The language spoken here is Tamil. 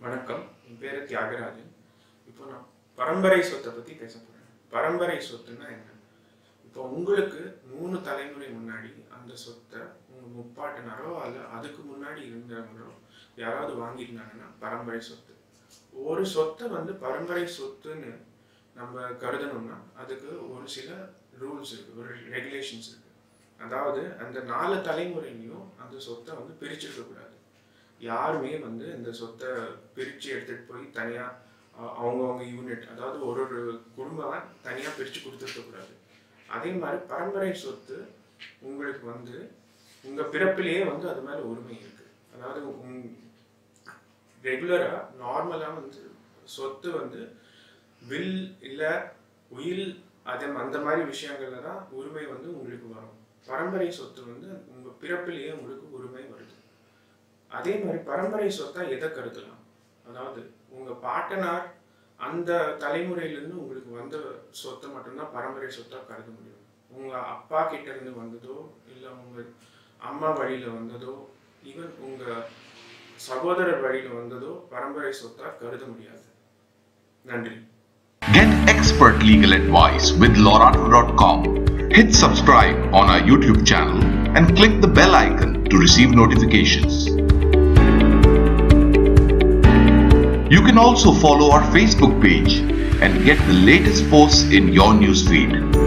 வணக்கம் என் பேரு தியாகராஜன் இப்போ நான் பரம்பரை சொத்தை பத்தி பேச போறேன் பரம்பரை சொத்துன்னா என்ன இப்போ உங்களுக்கு மூணு தலைமுறை முன்னாடி அந்த சொத்தை உங்க முப்பாட்டினாரோ அல்ல அதுக்கு முன்னாடி இருந்தவங்களோ யாராவது வாங்கியிருந்தாங்கன்னா பரம்பரை சொத்து ஒரு சொத்தை வந்து பரம்பரை சொத்துன்னு நம்ம கருதணும்னா அதுக்கு ஒரு சில ரூல்ஸ் இருக்கு ஒரு ரெகுலேஷன்ஸ் இருக்கு அதாவது அந்த நாலு தலைமுறையிலையும் அந்த சொத்தை வந்து பிரிச்சிருக்க கூடாது யாருமே வந்து இந்த சொத்தை பிரித்து எடுத்துகிட்டு போய் தனியாக அவங்கவுங்க யூனிட் அதாவது ஒரு ஒரு குடும்பம் தனியாக பிரித்து கொடுத்துருக்கக்கூடாது அதே மாதிரி பரம்பரை சொத்து உங்களுக்கு வந்து உங்கள் பிறப்பிலேயே வந்து அது மேலே உரிமை இருக்குது அதாவது உங் ரெகுலராக நார்மலாக வந்து சொத்து வந்து வில் இல்லை உயில் அதே அந்த மாதிரி விஷயங்கள்ல தான் உரிமை வந்து உங்களுக்கு வரும் பரம்பரை சொத்து வந்து உங்கள் பிறப்பிலேயே உங்களுக்கு உரிமை வருது அதே மாதிரி பரம்பரை சொத்தா எதை கருதலாம் அதாவது உங்க பாட்டனார் அந்த தலைமுறையிலிருந்து உங்களுக்கு வந்த சொத்தை மட்டும்தான் பரம்பரை சொத்தா கருத முடியும் உங்க அப்பா கிட்ட இருந்து வந்ததோ இல்ல உங்க அம்மா வழியில வந்ததோ ஈவன் உங்க சகோதரர் வழியில வந்ததோ பரம்பரை சொத்தா கருத முடியாது நன்றி Get expert legal advice with Lorado.com. Hit subscribe on our YouTube channel and click the bell icon to receive notifications. You can also follow our Facebook page and get the latest posts in your newsfeed.